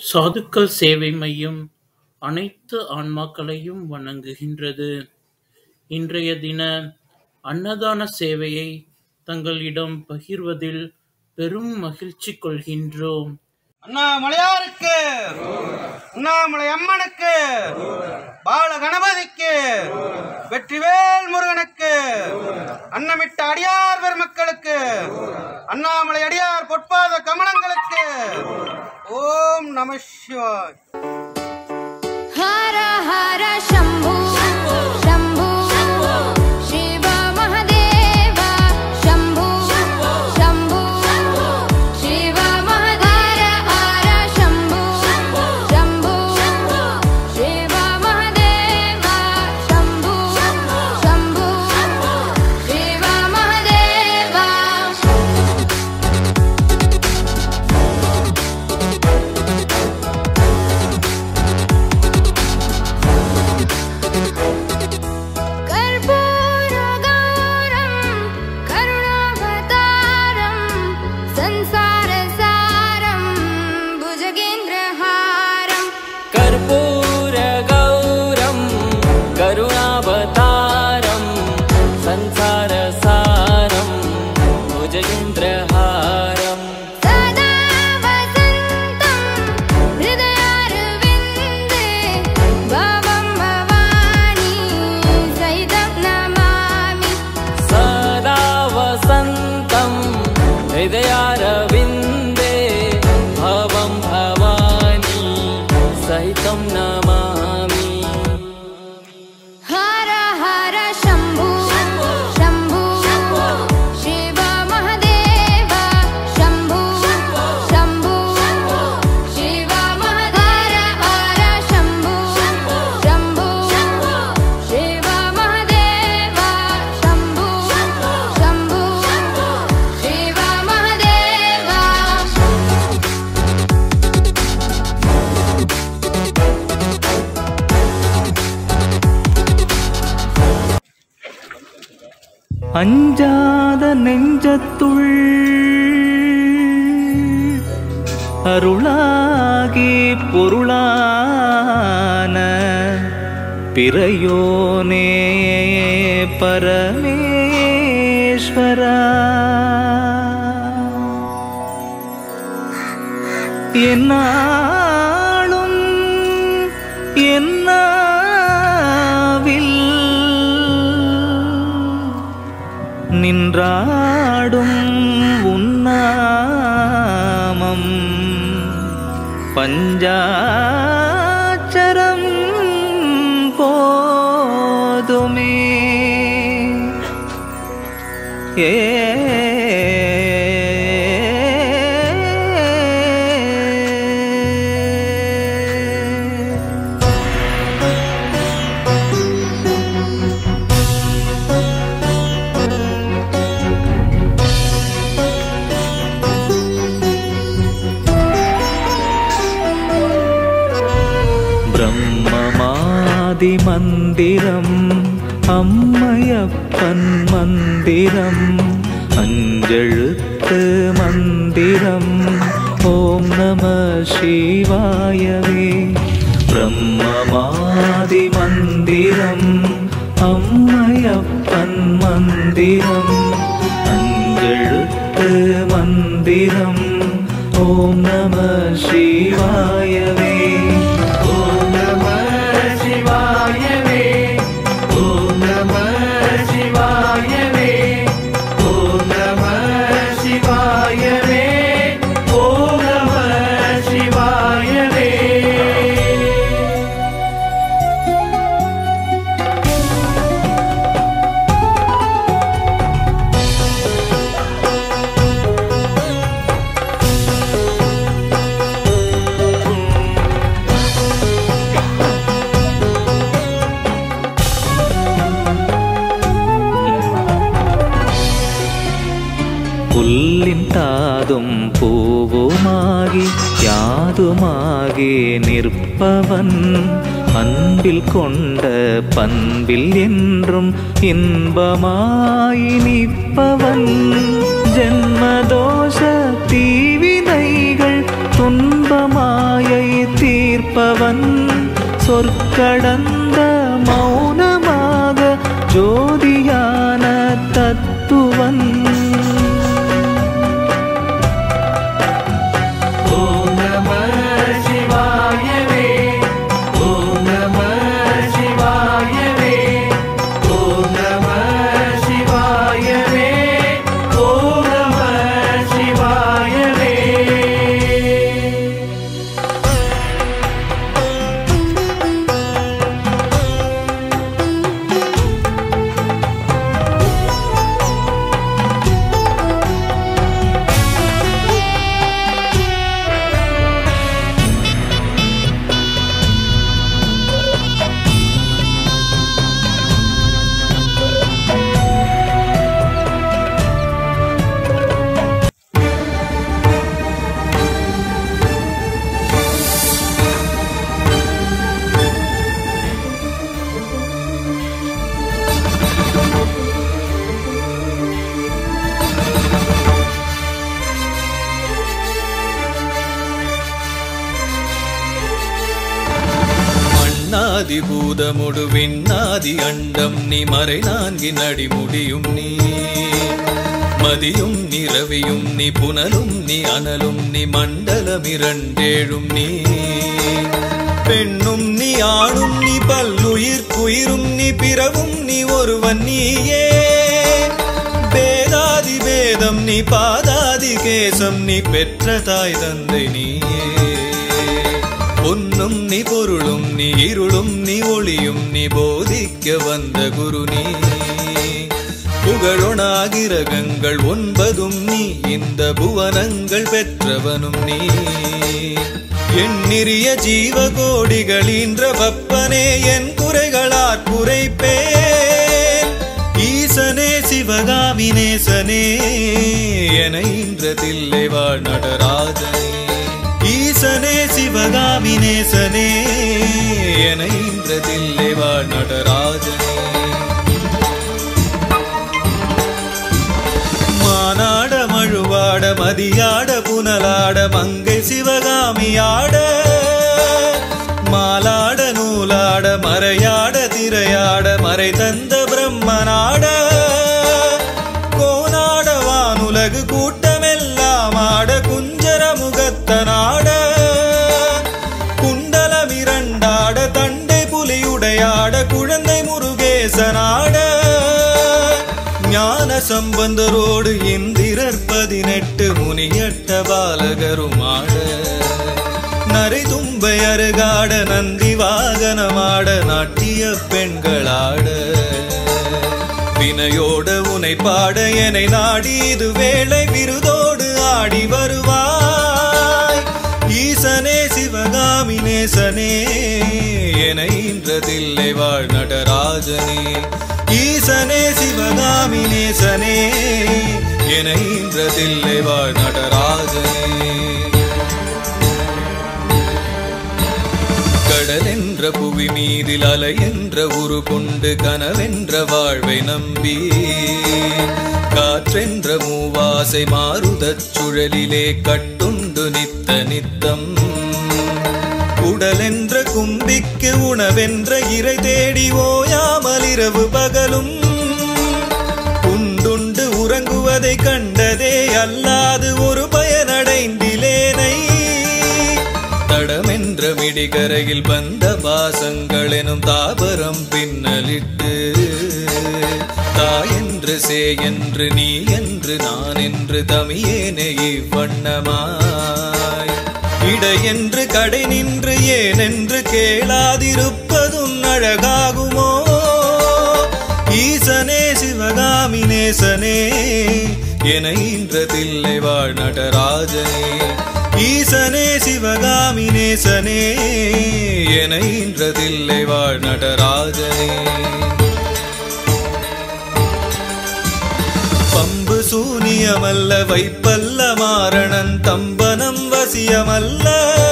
சாதுக்கள் சேவை மையம் அனைத்து ஆன்மாக்களையும் வணங்குகின்றது. இன்றைய தின அன்னதான சேவையை தங்களிடம் பகிர்வதில் பெரும் மகிழ்ச்சி கொள்கின்றோம். அண்ணாமலையாருக்கு அண்ணாமலை அம்மனுக்கு பால கணபதிக்கு வெற்றிவேல் முருகனுக்கு அன்னமிட்ட அடியார் பெருமக்களுக்கு அண்ணாமலை அடியார் பொற்பாத கமலங்களுக்கு ஓம் நம சிவாய் हर हर शम्भु शम्भु शिव महदेव शम्भु शम्भु शिव महदेव हर शम्भु शम्भु शिव महदेव शम्भु शम्भु शिव महदेव कर्पूरगौरं करुणावतारं संसारसारं भुजगेन्द्रहारं कर्पूरगौरं करुणावतारं संसारसारं भुजगेन्द्रहारम् सदा वसन्तं हृदयारविन्दे भवं भवानी सहितं नमामि सदा वसन्तं हृदयारविन्दे भवं भवानी सहितं नमामि हर हर शम्भु शम्भु शिव महदेव शम्भु शम्भु शिव महदेव हर शम्भु शम्भु शिव महदेव शम्भु शम्भु शिव महदेव அஞ்சாத நெஞ்சத்துள் அருளாகி பொருளான பிறையோனே பரமேஸ்வரா என்னாலும் என்னாவில் நின்றாடும் உன்னாமம் பஞ்சாச்சரம் போதுமே ஏ பிரம்மமாதிமந்திரம் அம்மையப்பன் மந்திரம் அஞ்செழுத்து மந்திரம் ஓம் நம சிவாயவே பிரம்மமாதி மந்திரம் அம்மையப்பன் மந்திரம் அஞ்செழுத்து மந்திரம் ஓம் நம சிவாயவே ஓம் நம சிவாயவே ஓம் நம சிவாயவே ஓம் நம சிவாயவே ஓம் நம சிவாயவே புல்லின் தாதும் பூவுமாகி யாதுமாகி நிற்பவன் அன்பில் கொண்ட பண்பில் என்றும் இன்பமாய் நிற்பவன் ஜென்மதோஷ தீவினைகள் துன்பமாயை தீர்ப்பவன் சொற்கடந்த மௌனமாக ஜோதியான தத்துவன் ஓம் நம சிவாயவே ஓம் நம சிவாயவே ஓம் நம சிவாயவே ஓம் நம சிவாயவே மண்ணாதி பூதமுடு விண்ணாதி அண்டம் நீ மறை நான்கின் அடி முடியும் நீ மதியும் நீ ரவியும் நீ புனலும் நீ அனலும் நீ மண்டலம் இரண்டேழும் நீ பெண்ணும் நீ ஆணும் நீ பல்லுயிர் குயிரும் நீ பிறவும் நீ ஒருவன் நீயே பேதாதி வேதம் நீ பாதாதி கேசம் நீ பெற்ற தாய் தந்தை நீயே பொன்னும் நீ பொருளும் நீ இருளும் நீ ஒளியும் நீ போதிக்க வந்த குரு நீ புகழொணாகிரகங்கள் ஒன்பதும் நீ இந்த புவனங்கள் பெற்றவனும் நீ எண்ணிறிய ஜீவ கோடிகளீன்ற வப்பனே என் குறைகளாற் குறைப்பேன் ஈசனே சிவகாமி நேசனே என இன்றதில்லை வாழ் நடராஜனே ஈசனே சிவகாமி நேசனே என இன்றதில்லை வாழ் நடராஜனே மானாட மழுவாட மதியாட புனலாட மங்கை சிவகாமியாட மாலாட நூலாட மறையாட திரையாட மறை தந்த பிரம்மனாட கோனாட வானுலகு கூட்டமெல்லாம் ஆட குஞ்சர முகத்தனாட குண்டலமிரண்டாட தண்டை புலியுடையாட குழந்தை முருகேசனாட ஞான சம்பந்தரோடு இந்திரர் பதினெட்டு முனியட்ட பாலகருமாட நரை தும்பை அருகாட நந்தி வாகனமாட நாட்டிய பெண்களாட வினையோட உனை பாட எனை நாடி இது வேளை விருதோடு ஆடி வருவாய் ஈசனே சிவகாமி நேசனே என இன்றதில்லை வாழ் நடராஜனே ஈசனே சிவகாமி நேசனே என இன்றதில்லை வாழ் நடராஜனே கடலென்ற புவி மீதில் அலை என்ற உரு கொண்டு கனவென்ற வாழ்வை நம்பி காற்றென்ற மூவாசை மாறுதச் சுழலிலே கட்டுண்டு நித்த நித்தம் உடலென்ற கும்பிக்கு உணவென்ற இறை தேடி ஓயாமல் இரவு பகலும் உண்டுண்டு உறங்குவதை கண்டதே அல்லாது ஒரு பயனடைந்திலேனை தடமென்ற மிடிகரையில் வந்த பாசங்கள் எனும் தாபரம் பின்னலிட்டு தாயென்று சே என்று நீ என்று நான் என்று தமியேனே இவ்வண்ணமாய் இடையென்று கடை நின்று ஏனென்று கேளாதிருப்பதும் அழகாகுமோ ஈசனே சிவகாமி நேசனே என இன்றதில்லை வாழ் நடராஜனே ஈசனே சிவகாமி நேசனே என இன்றதில்லை வாழ் நடராஜனே பம்பு சூனியமல்ல வைப்பல்ல மாரணன் தம்பனம் வசியமல்ல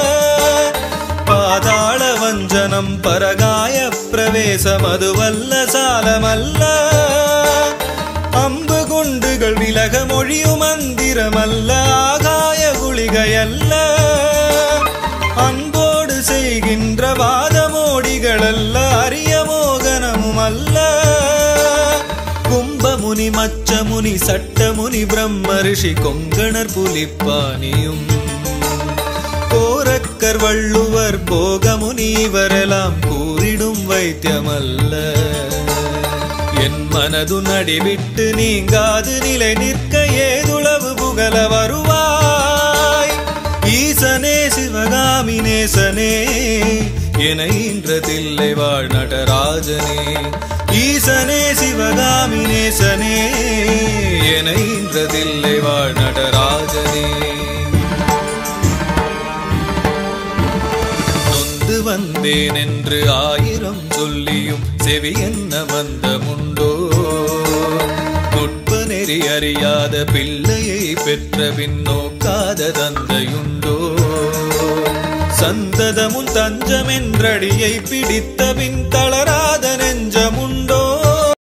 பாதாள வஞ்சனம் பரகாய பிரவேசம் அதுவல்ல சாலமல்ல அம்பு குண்டுகள் விலக மொழியும் மந்திரமல்ல ஆகாய குளிகையல்ல அன்போடு செய் செய்கின்ற வாதமோடிகளல்ல அரிய மோகனமும் அல்ல கும்பமுனி மச்சமுனி சட்டமுனி பிரம்ம ரிஷி கொங்கணர் புலிப்பானியும் கோரக்கர் வள்ளுவர் போகமுனி இவரெல்லாம் கூறிடும் வைத்தியமல்ல என் மனது நடிவிட்டு நீங்காது நிலை நிற்க ஏதுளவு புகழ வருவாய் ஈசனே சிவகாமி நேசனே என இன்றதில்லை வாழ் நடராஜனே ஈசனே சிவகாமி நேசனே என இன்றதில்லை வாழ் நடராஜனே நொந்து வந்தேன் என்று ஆயிரம் சொல்லியும் செவி என்ன வந்தமுண்டோ நுட்ப நெறி அறியாத பிள்ளையை பெற்ற பின் நோக்காத தந்தையுண்டோ சந்ததமும் தஞ்சமென்றடியை பிடித்த பின் தளராத நெஞ்சமுண்டோ